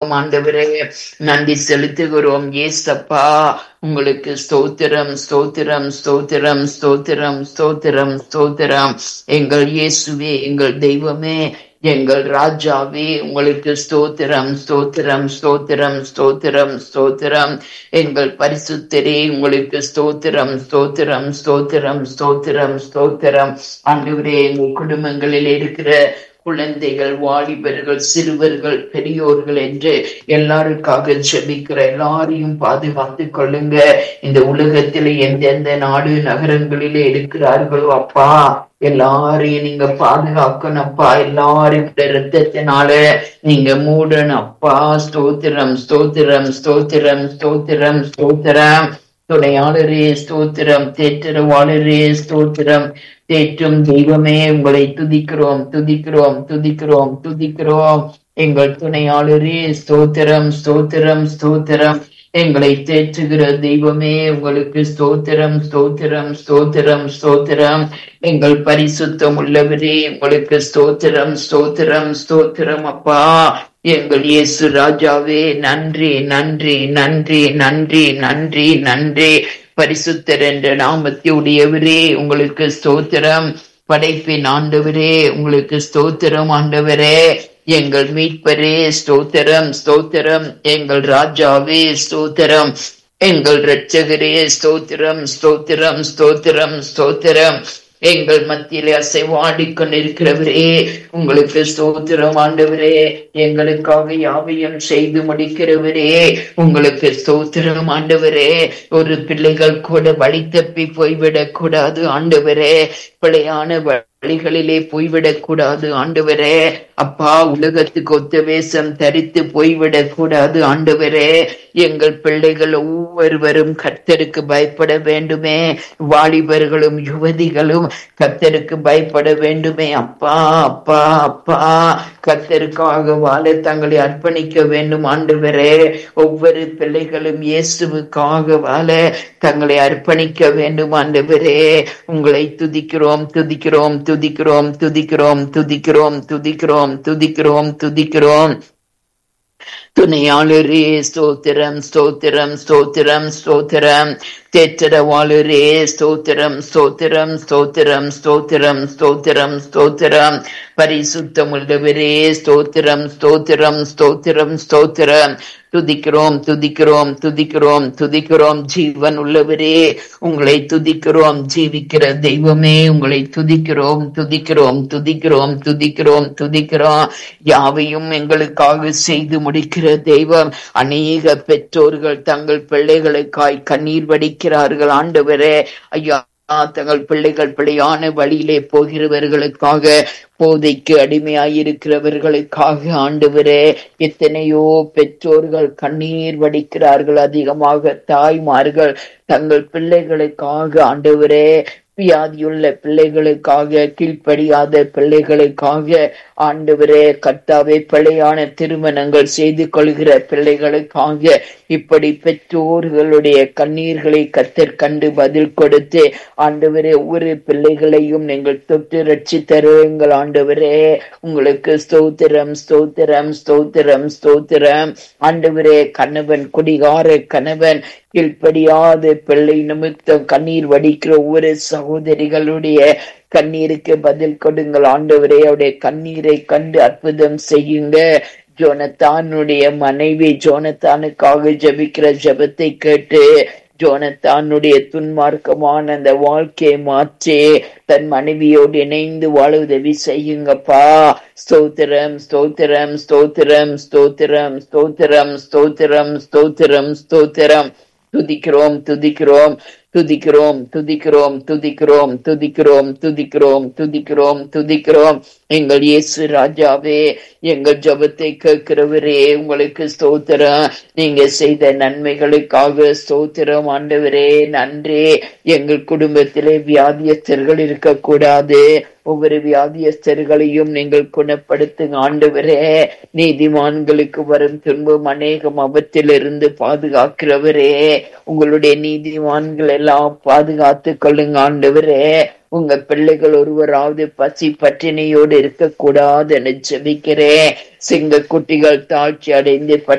ஆண்டவரே நன்றி செலுத்துகிறோம் ஏசப்பா உங்களுக்கு ஸ்தோத்திரம் ஸ்தோத்திரம் ஸ்தோத்திரம் ஸ்தோத்திரம் ஸ்தோத்திரம் ஸ்தோத்திரம் எங்கள் இயேசுவே எங்கள் தெய்வமே எங்கள் ராஜாவே உங்களுக்கு ஸ்தோத்திரம் ஸ்தோத்திரம் ஸ்தோத்திரம் ஸ்தோத்திரம் ஸ்தோத்திரம் எங்கள் பரிசுத்தரே உங்களுக்கு ஸ்தோத்திரம் ஸ்தோத்திரம் ஸ்தோத்திரம் ஸ்தோத்திரம் ஸ்தோத்திரம் ஆண்டவரே எங்கள் குடும்பங்களில் இருக்கிற குழந்தைகள் வாலிபர்கள் சிறுவர்கள் பெரியோர்கள் என்று எல்லாருக்காக ஜெபிக்கிற எல்லாரையும் பாதுகாத்து கொள்ளுங்க இந்த உலகத்திலே எந்தெந்த நாடு நகரங்களிலே இருக்கிறார்களோ அப்பா எல்லாரையும் நீங்க பாதுகாக்கணும் அப்பா எல்லாரும் ரத்தத்தினால நீங்க மூடணும் அப்பா ஸ்தோத்திரம் ஸ்தோத்திரம் ஸ்தோத்திரம் ஸ்தோத்திரம் ஸ்தோத்திரம் துணையாளரே ஸ்தோத்திரம் தேற்றரவாளரே ஸ்தோத்திரம் தேற்றும் தெய்வமே உங்களை துதிக்கிறோம் துதிக்கிறோம் துதிக்கிறோம் துதிக்கிறோம் எங்கள் துணையாளரே ஸ்தோத்திரம் ஸ்தோத்திரம் ஸ்தோத்திரம் எங்களை தேற்றுகிற தெய்வமே உங்களுக்கு ஸ்தோத்திரம் ஸ்தோத்திரம் ஸ்தோத்திரம் ஸ்தோத்திரம் எங்கள் பரிசுத்தம் உள்ளவரே உங்களுக்கு ஸ்தோத்திரம் ஸ்தோத்திரம் ஸ்தோத்திரம் அப்பா எங்கள் இயேசு ராஜாவே நன்றி நன்றி நன்றி நன்றி நன்றி நன்றி பரிசுத்தர் என்ற நாமத்தை உடையவரே உங்களுக்கு ஸ்தோத்திரம் படைப்பின் ஆண்டவரே உங்களுக்கு ஸ்தோத்திரம் ஆண்டவரே எங்கள் மீட்பரே ஸ்தோத்திரம் ஸ்தோத்திரம் எங்கள் ராஜாவே ஸ்தோத்திரம் எங்கள் இரட்சகரே ஸ்தோத்திரம் ஸ்தோத்திரம் ஸ்தோத்திரம் ஸ்தோத்திரம் எங்கள் மத்தியிலே அசைவாடி கொண்டிருக்கிறவரே உங்களுக்கு ஸ்தோத்திரம் ஆண்டவரே எங்களுக்காக யாவையும் செய்து முடிக்கிறவரே உங்களுக்கு ஸ்தோத்திரம் ஆண்டவரே ஒரு பிள்ளைகள் கூட வழி தப்பி போய்விடக் கூடாது ஆண்டவரே பிழையான வழிகளிலே போய்விடக் கூடாது ஆண்டவரே அப்பா உலகத்துக்கு ஒத்த வேஷம் தரித்து போய்விடக் கூடாது ஆண்டவரே எங்கள் பிள்ளைகள் ஒவ்வொருவரும் கர்த்தருக்கு பயப்பட வேண்டுமே வாலிபர்களும் யுவதிகளும் கர்த்தருக்கு பயப்பட வேண்டுமே அப்பா அப்பா அப்பா கர்த்தருக்காக வாழ தங்களை அர்ப்பணிக்க வேண்டும் ஆண்டவரே ஒவ்வொரு பிள்ளைகளும் இயேசுவுக்காக வாழ தங்களை அர்ப்பணிக்க வேண்டும் ஆண்டவரே உங்களை துதிக்கிறோம் துதிக்கிறோம் துதிக்கிறோம் துதிக்கிறோம் துதிக்கிறோம் துதிக்கிறோம் துதிக்கிறோம் துதிக்கிறோம் துணையாளரே ஸ்தோத்திரம் ஸ்தோத்திரம் ஸ்தோத்திரம் ஸ்தோத்திரம் தேற்றரவாளரே ஸ்தோத்திரம் ஸ்தோத்திரம் ஸ்தோத்திரம் ஸ்தோத்திரம் ஸ்தோத்திரம் ஸ்தோத்திரம் பரிசுத்தம் உள்ளவரே ஸ்தோத்திரம் ஸ்தோத்திரம் ஸ்தோத்திரம் ஸ்தோத்திரம் துதிக்கிறோம் துதிக்கிறோம் துதிக்கிறோம் துதிக்கிறோம் ஜீவன் உள்ளவரே உங்களை துதிக்கிறோம் ஜீவிக்கிற தெய்வமே உங்களை துதிக்கிறோம் துதிக்கிறோம் துதிக்கிறோம் துதிக்கிறோம் துதிக்கிறோம் யாவையும் எங்களுக்காக செய்து முடிக்கிற தெய்வம் அநேக பெற்றோர்கள் தங்கள் பிள்ளைகளுக்காய் கண்ணீர் வடிக்கிறார்கள் ஆண்டவரே ஐயா தங்கள் பிள்ளைகள் பிழையான வழியிலே போகிறவர்களுக்காக போதைக்கு அடிமையாயிருக்கிறவர்களுக்காக ஆண்டவரே எத்தனையோ பெற்றோர்கள் கண்ணீர் வடிக்கிறார்கள் அதிகமாக தாய்மார்கள் தங்கள் பிள்ளைகளுக்காக ஆண்டவரே வியாதியுள்ள பிள்ளைகளுக்காக கீழ்ப்படியாத பிள்ளைகளுக்காக ஆண்டவரே கர்த்தாவே பிழையான திருமணங்கள் செய்து கொள்கிற பிள்ளைகளுக்காக இப்படி பெற்றோர்களுடைய கண்ணீர்களை கத்தர் கண்டு பதில் கொடுத்து ஆண்டவரே ஒவ்வொரு பிள்ளைகளையும் நீங்கள் தொட்டு ரட்சி தருவீங்கள் ஆண்டவரே உங்களுக்கு ஸ்தோத்திரம் ஸ்தோத்திரம் ஸ்தோத்திரம் ஸ்தோத்திரம் ஆண்டவரே கணவன் குடிகார கணவன் கீழ்ப்படியாத பிள்ளை நிமித்தம் கண்ணீர் வடிக்கிற ஒவ்வொரு சகோதரிகளுடைய கண்ணீருக்கு பதில் கொடுங்கள் ஆண்டவரே அவருடைய கண்ணீரை கண்டு அற்புதம் செய்யுங்க ஜோனத்தானுடைய மனைவி ஜோனத்தானுக்காக ஜபிக்கிற ஜபத்தை கேட்டு ஜோனத்தானுடைய துன்மார்க்கமான அந்த வாழ்க்கையை மாற்றி தன் மனைவியோடு இணைந்து வாழ உதவி செய்யுங்கப்பா ஸ்தோத்திரம் ஸ்தோத்திரம் ஸ்தோத்திரம் ஸ்தோத்திரம் ஸ்தோத்திரம் ஸ்தோத்திரம் ஸ்தோத்திரம் ஸ்தோத்திரம் துதிக்கிறோம் துதிக்கிறோம் துதிக்கிறோம் துதிக்கிறோம் துதிக்கிறோம் துதிக்கிறோம் துதிக்கிறோம் துதிக்கிறோம் துதிக்கிறோம் எங்கள் இயேசு ராஜாவே எங்கள் ஜபத்தை கேட்கிறவரே உங்களுக்கு ஸ்தோத்திரம் நீங்க செய்த நன்மைகளுக்காக ஸ்தோத்திரம் ஆண்டவரே நன்றி எங்கள் குடும்பத்திலே வியாதியஸ்தர்கள் இருக்கக்கூடாது ஒவ்வொரு வியாதியஸ்தர்களையும் நீங்கள் குணப்படுத்துங்க ஆண்டவரே நீதிமான்களுக்கு வரும் துன்பம் அநேகம் அவற்றிலிருந்து பாதுகாக்கிறவரே உங்களுடைய நீதிமான்கள் எல்லாம் பாதுகாத்து கொள்ளுங்க ஆண்டவரே உங்க பிள்ளைகள் ஒருவராவது பசி பட்டினியோடு இருக்கக்கூடாது என ஜெபிக்கிறேன் சிங்க குட்டிகள் தாழ்ச்சி அடைந்து